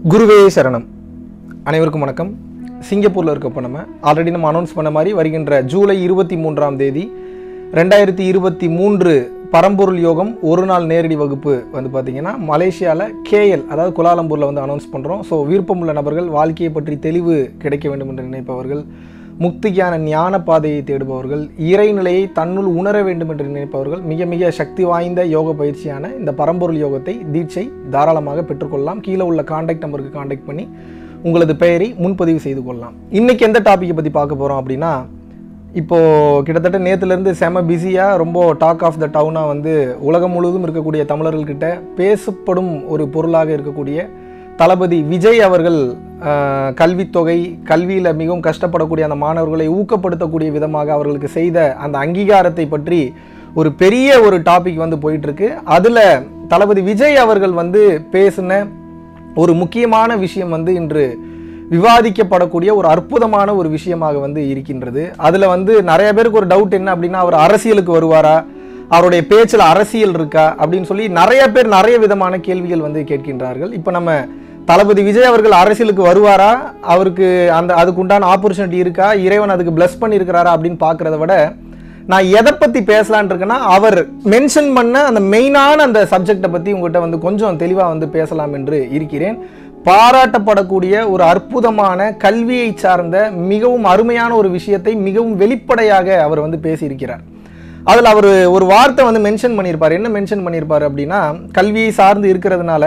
குருவே சரணம் அனைவருக்கும் வணக்கம் சிங்கப்பூரில் இருக்கப்போ நம்ம ஆல்ரெடி நம்ம அனௌன்ஸ் பண்ண மாதிரி வருகின்ற ஜூலை இருபத்தி மூன்றாம் தேதி ரெண்டாயிரத்தி இருபத்தி மூன்று பரம்பொருள் யோகம் ஒரு நாள் நேரடி வகுப்பு வந்து பார்த்தீங்கன்னா மலேசியாவில் கேஎல் அதாவது குலாலம்பூரில் வந்து அனௌன்ஸ் பண்ணுறோம் ஸோ விருப்பமுள்ள நபர்கள் வாழ்க்கையை பற்றி தெளிவு கிடைக்க வேண்டும் என்று நினைப்பவர்கள் முக்திக்கான ஞான பாதையை தேடுபவர்கள் இறைநிலையை தன்னுள் உணர வேண்டும் என்று நினைப்பவர்கள் மிக மிக சக்தி வாய்ந்த யோக பயிற்சியான இந்த பரம்பொருள் யோகத்தை தீட்சை தாராளமாக பெற்றுக்கொள்ளலாம் கீழே உள்ள காண்டாக்ட் நம்பருக்கு காண்டாக்ட் பண்ணி உங்களது பெயரை முன்பதிவு செய்து கொள்ளலாம் இன்னைக்கு எந்த டாப்பிக்கை பற்றி பார்க்க போகிறோம் அப்படின்னா இப்போ கிட்டத்தட்ட நேற்றுலேருந்து செம பிஸியாக ரொம்ப டாக் ஆஃப் த டவுனாக வந்து உலகம் முழுவதும் இருக்கக்கூடிய தமிழர்கள்கிட்ட பேசப்படும் ஒரு பொருளாக இருக்கக்கூடிய தளபதி விஜய் அவர்கள் ஆஹ், கல்வித்தொகை கல்வியில் மிகவும் கஷ்டப்படக்கூடிய அந்த மாணவர்களை ஊக்கப்படுத்தக்கூடிய விதமாக அவர்களுக்கு செய்த அந்த அங்கீகாரத்தை பற்றி ஒரு பெரிய ஒரு டாபிக் வந்து போயிட்டு இருக்கு அதில் தளபதி விஜய் அவர்கள் வந்து பேசின ஒரு முக்கியமான விஷயம் வந்து இன்று விவாதிக்கப்படக்கூடிய ஒரு அற்புதமான ஒரு விஷயமாக வந்து இருக்கின்றது அதில் வந்து நிறைய பேருக்கு ஒரு டவுட் என்ன அப்படின்னா அவர் அரசியலுக்கு வருவாரா அவருடைய பேச்சில் அரசியல் இருக்கா அப்படின்னு சொல்லி நிறைய பேர் நிறைய விதமான கேள்விகள் வந்து கேட்கின்றார்கள் இப்போ நம்ம தளபதி விஜய் அவர்கள் அரசியலுக்கு வருவாரா அவருக்கு அந்த அதுக்கு உண்டான ஆப்பர்ச்சுனிட்டி இருக்கா இறைவன் அதுக்கு பிளஸ் பண்ணியிருக்கிறாரா அப்படின்னு பார்க்கறத விட நான் எதை பற்றி பேசலான் இருக்கேன்னா அவர் மென்ஷன் பண்ண அந்த மெயினான அந்த சப்ஜெக்டை பற்றி உங்கள்கிட்ட வந்து கொஞ்சம் தெளிவாக வந்து பேசலாம் என்று இருக்கிறேன் பாராட்டப்படக்கூடிய ஒரு அற்புதமான கல்வியை சார்ந்த மிகவும் அருமையான ஒரு விஷயத்தை மிகவும் வெளிப்படையாக அவர் வந்து பேசியிருக்கிறார் அதில் அவர் ஒரு வார்த்தை வந்து மென்ஷன் பண்ணியிருப்பார் என்ன மென்ஷன் பண்ணியிருப்பார் அப்படின்னா கல்வியை சார்ந்து இருக்கிறதுனால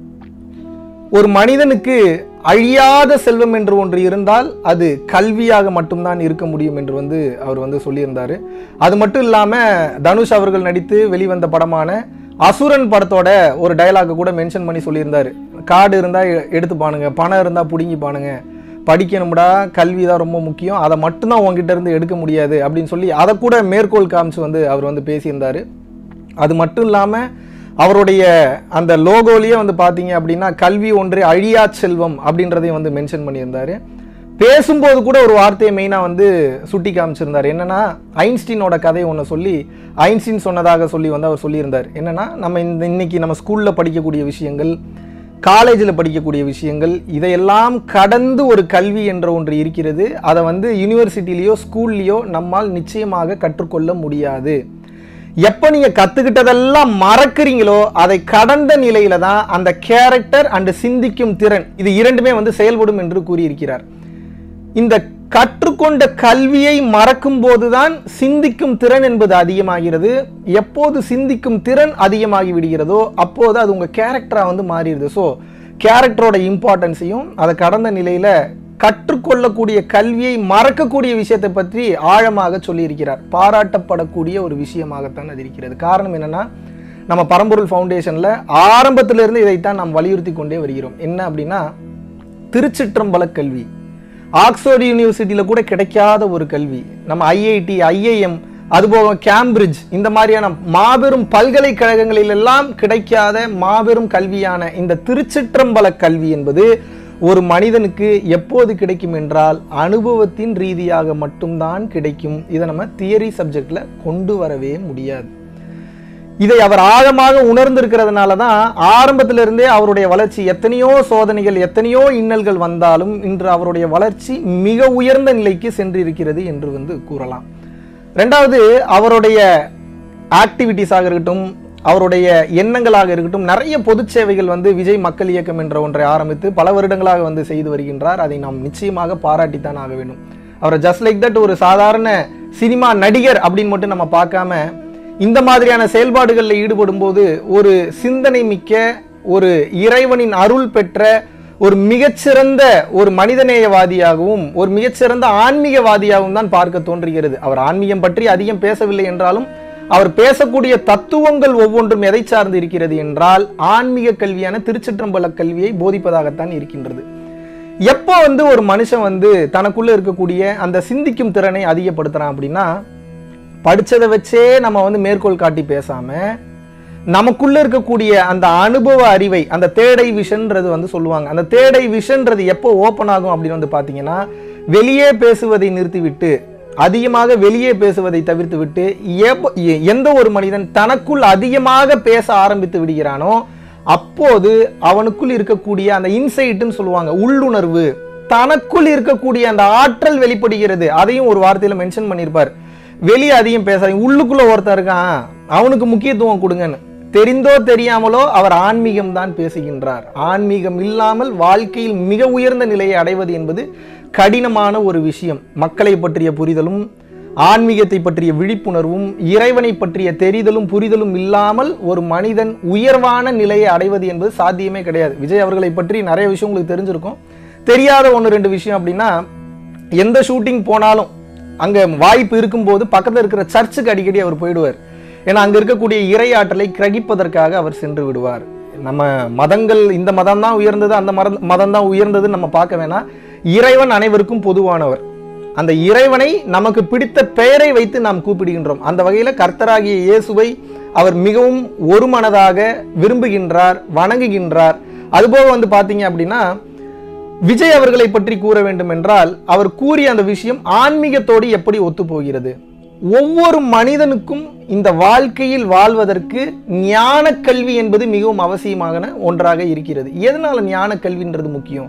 ஒரு மனிதனுக்கு அழியாத செல்வம் என்று ஒன்று இருந்தால் அது கல்வியாக மட்டும்தான் இருக்க முடியும் என்று வந்து அவர் வந்து சொல்லியிருந்தார் அது மட்டும் இல்லாமல் தனுஷ் அவர்கள் நடித்து வெளிவந்த படமான அசுரன் படத்தோட ஒரு டயலாக கூட மென்ஷன் பண்ணி சொல்லியிருந்தார் கார்டு இருந்தால் எடுத்து பானுங்க பணம் இருந்தால் பிடுங்கி பானுங்க படிக்கணும்டா கல்வி தான் ரொம்ப முக்கியம் அதை மட்டும்தான் உங்ககிட்ட இருந்து எடுக்க முடியாது அப்படின்னு சொல்லி அதை கூட மேற்கோள் காமிச்சு வந்து அவர் வந்து பேசியிருந்தார் அது மட்டும் இல்லாமல் அவருடைய அந்த லோகோலயே வந்து பார்த்தீங்க அப்படின்னா கல்வி ஒன்றே அழியா செல்வம் அப்படின்றதையும் வந்து மென்ஷன் பண்ணியிருந்தாரு பேசும்போது கூட ஒரு வார்த்தையை மெயினாக வந்து சுட்டி காமிச்சிருந்தார் என்னன்னா ஐன்ஸ்டீனோட கதையை ஒன்று சொல்லி ஐன்ஸ்டீன் சொன்னதாக சொல்லி வந்து அவர் சொல்லியிருந்தார் என்னன்னா நம்ம இந்த இன்னைக்கு நம்ம ஸ்கூலில் படிக்கக்கூடிய விஷயங்கள் காலேஜில் படிக்கக்கூடிய விஷயங்கள் இதையெல்லாம் கடந்து ஒரு கல்வி என்ற ஒன்று இருக்கிறது அதை வந்து யூனிவர்சிட்டிலேயோ ஸ்கூல்லையோ நம்மால் நிச்சயமாக கற்றுக்கொள்ள முடியாது எப்போ நீங்க கத்துக்கிட்டதெல்லாம் மறக்கிறீங்களோ அதை கடந்த நிலையில தான் அந்த கேரக்டர் அண்ட் சிந்திக்கும் திறன் இது இரண்டுமே வந்து செயல்படும் என்று கூறியிருக்கிறார் இந்த கற்றுக்கொண்ட கல்வியை மறக்கும் போதுதான் சிந்திக்கும் திறன் என்பது அதிகமாகிறது எப்போது சிந்திக்கும் திறன் அதிகமாகி விடுகிறதோ அப்போது அது உங்க கேரக்டரா வந்து மாறிடுது ஸோ கேரக்டரோட இம்பார்ட்டன்ஸையும் அதை கடந்த நிலையில கற்றுக்கொள்ளக்கூடிய கல்வியை மறக்கக்கூடிய விஷயத்தை பற்றி ஆழமாக சொல்லியிருக்கிறார் பாராட்டப்படக்கூடிய ஒரு விஷயமாகத்தான் அது இருக்கிறது காரணம் என்னன்னா நம்ம பரம்பொருள் ஃபவுண்டேஷன்ல ஆரம்பத்திலிருந்து இதைத்தான் நாம் வலியுறுத்தி கொண்டே வருகிறோம் என்ன அப்படின்னா திருச்சிற்றம்பல கல்வி ஆக்ஸ்போர்ட் யூனிவர்சிட்டியில் கூட கிடைக்காத ஒரு கல்வி நம்ம ஐஐடி ஐஐஎம் அதுபோக கேம்பிரிட்ஜ் இந்த மாதிரியான மாபெரும் பல்கலைக்கழகங்களில் எல்லாம் கிடைக்காத மாபெரும் கல்வியான இந்த திருச்சிற்றம்பல கல்வி என்பது ஒரு மனிதனுக்கு எப்போது கிடைக்கும் என்றால் அனுபவத்தின் ரீதியாக மட்டும்தான் கிடைக்கும் இதை நம்ம தியரி சப்ஜெக்ட்ல கொண்டு வரவே முடியாது இதை அவர் ஆழமாக உணர்ந்திருக்கிறதுனால தான் ஆரம்பத்திலிருந்தே அவருடைய வளர்ச்சி எத்தனையோ சோதனைகள் எத்தனையோ இன்னல்கள் வந்தாலும் இன்று அவருடைய வளர்ச்சி மிக உயர்ந்த நிலைக்கு சென்றிருக்கிறது என்று வந்து கூறலாம் ரெண்டாவது அவருடைய ஆக்டிவிட்டிஸாக இருக்கட்டும் அவருடைய எண்ணங்களாக இருக்கட்டும் நிறைய பொதுச் சேவைகள் வந்து விஜய் மக்கள் இயக்கம் என்ற ஒன்றை ஆரம்பித்து பல வருடங்களாக வந்து செய்து வருகின்றார் அதை நாம் நிச்சயமாக பாராட்டித்தான் ஆக வேண்டும் அவரை ஜஸ்ட் லைக் தட் ஒரு சாதாரண சினிமா நடிகர் அப்படின்னு மட்டும் நம்ம பார்க்காம இந்த மாதிரியான செயல்பாடுகளில் ஈடுபடும் போது ஒரு சிந்தனை மிக்க ஒரு இறைவனின் அருள் பெற்ற ஒரு மிகச்சிறந்த ஒரு மனிதநேயவாதியாகவும் ஒரு மிகச்சிறந்த ஆன்மீகவாதியாகவும் தான் பார்க்க தோன்றுகிறது அவர் ஆன்மீகம் பற்றி அதிகம் பேசவில்லை என்றாலும் அவர் பேசக்கூடிய தத்துவங்கள் ஒவ்வொன்றும் எதை சார்ந்து இருக்கிறது என்றால் ஆன்மீக கல்வியான திருச்சிற்றம்பல கல்வியை போதிப்பதாகத்தான் இருக்கின்றது எப்போ வந்து ஒரு மனுஷன் வந்து தனக்குள்ள இருக்கக்கூடிய அந்த சிந்திக்கும் திறனை அதிகப்படுத்துறான் அப்படின்னா படிச்சதை வச்சே நம்ம வந்து மேற்கோள் காட்டி பேசாம நமக்குள்ள இருக்கக்கூடிய அந்த அனுபவ அறிவை அந்த தேடை விஷன்றது வந்து சொல்லுவாங்க அந்த தேடை விஷன்றது எப்போ ஓப்பன் ஆகும் அப்படின்னு வந்து பார்த்தீங்கன்னா வெளியே பேசுவதை நிறுத்திவிட்டு அதிகமாக வெளியே பேசுவதை தவிர்த்து விட்டு எப்ப- எ- எந்த ஒரு மனிதன் தனக்குள் அதிகமாக பேச ஆரம்பித்து விடுகிறானோ அப்போது அவனுக்குள் இருக்கக்கூடிய அந்த இன்சைட்னு சொல்லுவாங்க உள்ளுணர்வு தனக்குள் இருக்கக்கூடிய அந்த ஆற்றல் வெளிப்படுகிறது அதையும் ஒரு வார்த்தையில மென்ஷன் பண்ணியிருப்பார் வெளியே அதிகம் பேசாதீங்க உள்ளுக்குள்ள ஒருத்தன் இருக்கான் அவனுக்கு முக்கியத்துவம் கொடுங்கன்னு தெரிந்தோ தெரியாமலோ அவர் ஆன்மீகம் தான் பேசுகின்றார் ஆன்மீகம் இல்லாமல் வாழ்க்கையில் மிக உயர்ந்த நிலையை அடைவது என்பது கடினமான ஒரு விஷயம் மக்களை பற்றிய புரிதலும் ஆன்மீகத்தை பற்றிய விழிப்புணர்வும் இறைவனை பற்றிய தெரிதலும் புரிதலும் இல்லாமல் ஒரு மனிதன் உயர்வான நிலையை அடைவது என்பது சாத்தியமே கிடையாது விஜய் அவர்களை பற்றி நிறைய விஷயம் உங்களுக்கு தெரிஞ்சிருக்கும் தெரியாத ஒன்று ரெண்டு விஷயம் அப்படின்னா எந்த ஷூட்டிங் போனாலும் அங்க வாய்ப்பு இருக்கும்போது பக்கத்துல இருக்கிற சர்ச்சுக்கு அடிக்கடி அவர் போயிடுவார் ஏன்னா அங்க இருக்கக்கூடிய இறையாற்றலை கிரகிப்பதற்காக அவர் சென்று விடுவார் நம்ம மதங்கள் இந்த மதம் தான் உயர்ந்தது அந்த மரம் மதம் தான் உயர்ந்ததுன்னு நம்ம பார்க்க வேணாம் இறைவன் அனைவருக்கும் பொதுவானவர் அந்த இறைவனை நமக்கு பிடித்த பெயரை வைத்து நாம் கூப்பிடுகின்றோம் அந்த வகையில கர்த்தராகிய இயேசுவை அவர் மிகவும் ஒருமனதாக விரும்புகின்றார் வணங்குகின்றார் அதுபோக வந்து பாத்தீங்க அப்படின்னா விஜய் அவர்களை பற்றி கூற வேண்டும் என்றால் அவர் கூறிய அந்த விஷயம் ஆன்மீகத்தோடு எப்படி ஒத்துப்போகிறது ஒவ்வொரு மனிதனுக்கும் இந்த வாழ்க்கையில் வாழ்வதற்கு ஞான கல்வி என்பது மிகவும் அவசியமான ஒன்றாக இருக்கிறது எதனால ஞான கல்வின்றது முக்கியம்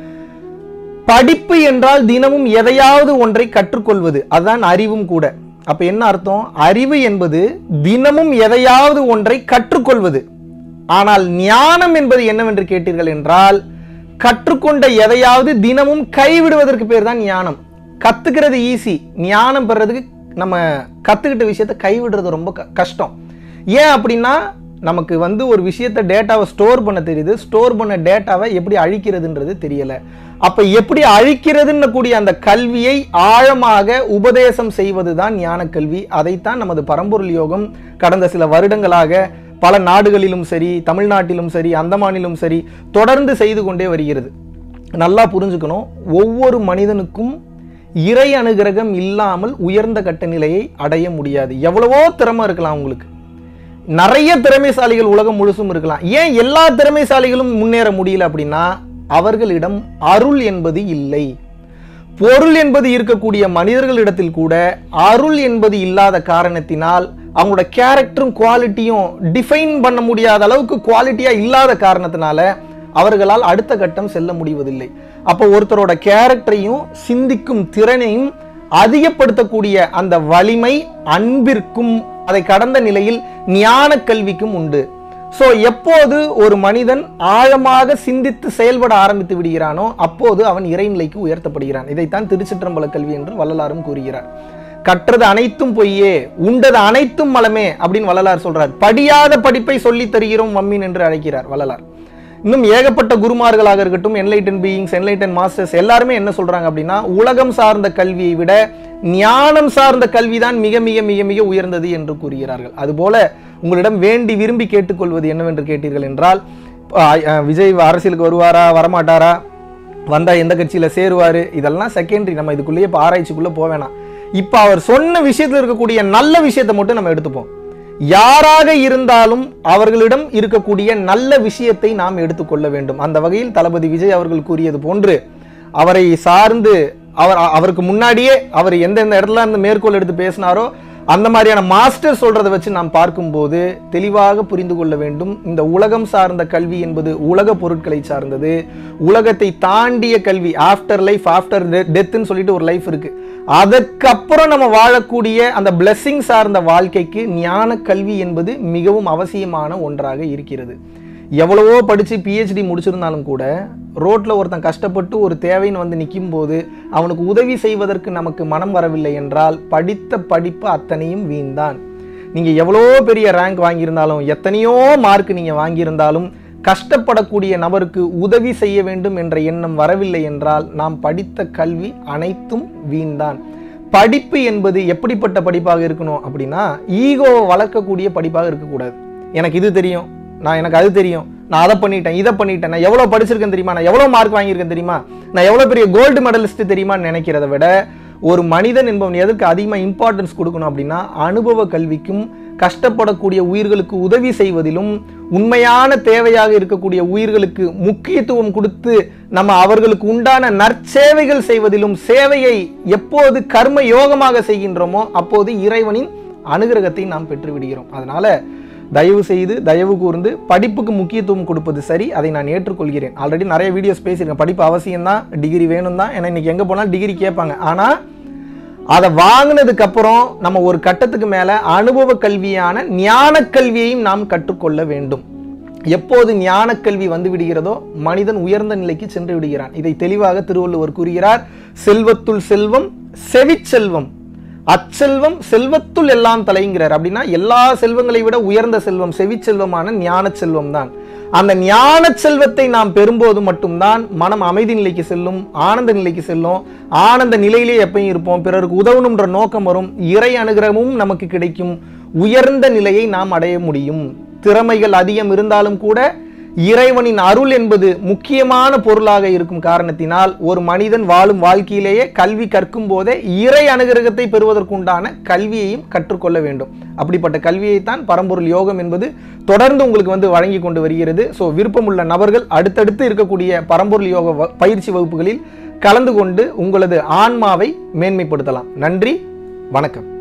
படிப்பு என்றால் தினமும் எதையாவது ஒன்றை கற்றுக்கொள்வது அதுதான் அறிவும் கூட அப்ப என்ன அர்த்தம் அறிவு என்பது தினமும் எதையாவது ஒன்றை கற்றுக்கொள்வது ஆனால் ஞானம் என்பது என்னவென்று கேட்டீர்கள் என்றால் கற்றுக்கொண்ட எதையாவது தினமும் கைவிடுவதற்கு பேர் தான் ஞானம் கத்துக்கிறது ஈஸி ஞானம் பெறதுக்கு நம்ம கத்துக்கிட்ட விஷயத்தை கைவிடுறது ரொம்ப க- கஷ்டம் ஏன் அப்படின்னா நமக்கு வந்து ஒரு விஷயத்தை டேட்டாவை ஸ்டோர் பண்ண தெரியுது ஸ்டோர் பண்ண டேட்டாவை எப்படி அழிக்கிறதுன்றது தெரியல அப்ப எப்படி அழிக்கிறதுன்னு கூடிய அந்த கல்வியை ஆழமாக உபதேசம் செய்வதுதான் ஞான கல்வி அதைத்தான் நமது பரம்பொருள் யோகம் கடந்த சில வருடங்களாக பல நாடுகளிலும் சரி தமிழ்நாட்டிலும் சரி அந்தமானிலும் சரி தொடர்ந்து செய்து கொண்டே வருகிறது நல்லா புரிஞ்சுக்கணும் ஒவ்வொரு மனிதனுக்கும் இறை அனுகிரகம் இல்லாமல் உயர்ந்த கட்ட நிலையை அடைய முடியாது எவ்வளவோ திறமை இருக்கலாம் உங்களுக்கு நிறைய திறமைசாலிகள் உலகம் முழுசும் இருக்கலாம் ஏன் எல்லா திறமைசாலிகளும் முன்னேற முடியல அப்படின்னா அவர்களிடம் அருள் என்பது இல்லை பொருள் என்பது இருக்கக்கூடிய மனிதர்களிடத்தில் கூட அருள் என்பது இல்லாத காரணத்தினால் அவங்களோட கேரக்டரும் குவாலிட்டியும் டிஃபைன் பண்ண முடியாத அளவுக்கு குவாலிட்டியா இல்லாத காரணத்தினால அவர்களால் அடுத்த கட்டம் செல்ல முடிவதில்லை அப்போ ஒருத்தரோட கேரக்டரையும் சிந்திக்கும் திறனையும் அதிகப்படுத்தக்கூடிய அந்த வலிமை அன்பிற்கும் அதை கடந்த நிலையில் ஞான கல்விக்கும் உண்டு சோ எப்போது ஒரு மனிதன் ஆழமாக சிந்தித்து செயல்பட ஆரம்பித்து விடுகிறானோ அப்போது அவன் இறைநிலைக்கு உயர்த்தப்படுகிறான் இதைத்தான் திருச்சிற்றம்பல கல்வி என்று வள்ளலாரும் கூறுகிறார் கற்றது அனைத்தும் பொய்யே உண்டது அனைத்தும் மலமே அப்படின்னு வள்ளலார் சொல்றார் படியாத படிப்பை சொல்லித் தருகிறோம் மம்மின் என்று அழைக்கிறார் வள்ளலார் இன்னும் ஏகப்பட்ட குருமார்களாக இருக்கட்டும் என்லைட்டன் பீயிங்ஸ் என்லைட்டன் மாஸ்டர்ஸ் எல்லாருமே என்ன சொல்றாங்க அப்படின்னா உலகம் சார்ந்த கல்வியை விட ஞானம் சார்ந்த கல்விதான் மிக மிக மிக மிக உயர்ந்தது என்று கூறுகிறார்கள் அதுபோல உங்களிடம் வேண்டி விரும்பி கேட்டுக்கொள்வது என்னவென்று கேட்டீர்கள் என்றால் ஆ, ஆ, விஜய் அரசியலுக்கு வருவாரா வரமாட்டாரா வந்தா எந்த கட்சியில சேருவாரு இதெல்லாம் செகண்டரி நம்ம இதுக்குள்ளேயே இப்போ ஆராய்ச்சிக்குள்ள போக வேணாம் இப்போ அவர் சொன்ன விஷயத்துல இருக்கக்கூடிய நல்ல விஷயத்தை மட்டும் நம்ம எடுத்துப்போம் யாராக இருந்தாலும் அவர்களிடம் இருக்கக்கூடிய நல்ல விஷயத்தை நாம் எடுத்துக்கொள்ள வேண்டும் அந்த வகையில் தளபதி விஜய் அவர்கள் கூறியது போன்று அவரை சார்ந்து அவர் அவருக்கு முன்னாடியே அவர் எந்தெந்த இடத்துல இருந்து மேற்கோள் எடுத்து பேசினாரோ அந்த மாதிரியான மாஸ்டர் சொல்றதை வச்சு நாம் பார்க்கும்போது தெளிவாக புரிந்து கொள்ள வேண்டும் இந்த உலகம் சார்ந்த கல்வி என்பது உலக பொருட்களை சார்ந்தது உலகத்தை தாண்டிய கல்வி ஆஃப்டர் லைஃப் ஆஃப்டர் டெத்துன்னு சொல்லிட்டு ஒரு லைஃப் இருக்கு அதற்கப்புறம் நம்ம வாழக்கூடிய அந்த blessing சார்ந்த வாழ்க்கைக்கு ஞான கல்வி என்பது மிகவும் அவசியமான ஒன்றாக இருக்கிறது எவ்வளவோ படிச்சு பிஹெச்டி முடிச்சிருந்தாலும் கூட ரோட்ல ஒருத்தன் கஷ்டப்பட்டு ஒரு தேவைன்னு வந்து நிற்கும் போது அவனுக்கு உதவி செய்வதற்கு நமக்கு மனம் வரவில்லை என்றால் படித்த படிப்பு அத்தனையும் வீண்தான் நீங்க எவ்வளோ பெரிய ரேங்க் வாங்கியிருந்தாலும் எத்தனையோ மார்க் நீங்க வாங்கியிருந்தாலும் கஷ்டப்படக்கூடிய நபருக்கு உதவி செய்ய வேண்டும் என்ற எண்ணம் வரவில்லை என்றால் நாம் படித்த கல்வி அனைத்தும் வீண்தான் படிப்பு என்பது எப்படிப்பட்ட படிப்பாக இருக்கணும் அப்படின்னா ஈகோவை வளர்க்கக்கூடிய படிப்பாக இருக்கக்கூடாது எனக்கு இது தெரியும் நான் எனக்கு அது தெரியும் நான் அதை பண்ணிட்டேன் இதை பண்ணிட்டேன் நான் எவ்வளோ படிச்சிருக்கேன் தெரியுமா நான் எவ்வளோ மார்க் வாங்கியிருக்கேன் தெரியுமா நான் எவ்வளோ பெரிய கோல்டு மெடலிஸ்ட் தெரியுமான்னு நினைக்கிறத விட ஒரு மனிதன் என்பவன் எதற்கு அதிகமாக இம்பார்ட்டன்ஸ் கொடுக்கணும் அப்படின்னா அனுபவ கல்விக்கும் கஷ்டப்படக்கூடிய உயிர்களுக்கு உதவி செய்வதிலும் உண்மையான தேவையாக இருக்கக்கூடிய உயிர்களுக்கு முக்கியத்துவம் கொடுத்து நம்ம அவர்களுக்கு உண்டான நற்சேவைகள் செய்வதிலும் சேவையை எப்போது கர்ம யோகமாக செய்கின்றோமோ அப்போது இறைவனின் அனுகிரகத்தை நாம் பெற்று விடுகிறோம் அதனால தயவு செய்து தயவு கூர்ந்து படிப்புக்கு முக்கியத்துவம் கொடுப்பது சரி அதை நான் ஏற்றுக்கொள்கிறேன் ஆல்ரெடி நிறைய வீடியோஸ் பேசியிருக்கேன் படிப்பு அவசியம் தான் டிகிரி வேணும் தான் ஏன்னா இன்னைக்கு எங்கே போனாலும் டிகிரி கேட்பாங்க ஆனால் அதை வாங்கினதுக்கு அப்புறம் நம்ம ஒரு கட்டத்துக்கு மேல அனுபவ கல்வியான ஞான கல்வியையும் நாம் கற்றுக்கொள்ள வேண்டும் எப்போது ஞான கல்வி வந்து விடுகிறதோ மனிதன் உயர்ந்த நிலைக்கு சென்று விடுகிறான் இதை தெளிவாக திருவள்ளுவர் கூறுகிறார் செல்வத்துள் செல்வம் செவிச்செல்வம் அச்செல்வம் செல்வத்துள் எல்லாம் தலைங்கிறார் அப்படின்னா எல்லா செல்வங்களை விட உயர்ந்த செல்வம் செவிச்செல்வமான ஞான செல்வம் தான் அந்த ஞான செல்வத்தை நாம் பெறும்போது மட்டும்தான் மனம் அமைதி நிலைக்கு செல்லும் ஆனந்த நிலைக்கு செல்லும் ஆனந்த நிலையிலே எப்பயும் இருப்போம் பிறருக்கு உதவணுன்ற நோக்கம் வரும் இறை அனுகிரகமும் நமக்கு கிடைக்கும் உயர்ந்த நிலையை நாம் அடைய முடியும் திறமைகள் அதிகம் இருந்தாலும் கூட இறைவனின் அருள் என்பது முக்கியமான பொருளாக இருக்கும் காரணத்தினால் ஒரு மனிதன் வாழும் வாழ்க்கையிலேயே கல்வி கற்கும் போதே இறை அனுகிரகத்தை பெறுவதற்குண்டான கல்வியையும் கற்றுக்கொள்ள வேண்டும் அப்படிப்பட்ட கல்வியைத்தான் பரம்பொருள் யோகம் என்பது தொடர்ந்து உங்களுக்கு வந்து வழங்கி கொண்டு வருகிறது ஸோ விருப்பமுள்ள நபர்கள் அடுத்தடுத்து இருக்கக்கூடிய பரம்பொருள் யோக வ- பயிற்சி வகுப்புகளில் கலந்து கொண்டு உங்களது ஆன்மாவை மேன்மைப்படுத்தலாம் நன்றி வணக்கம்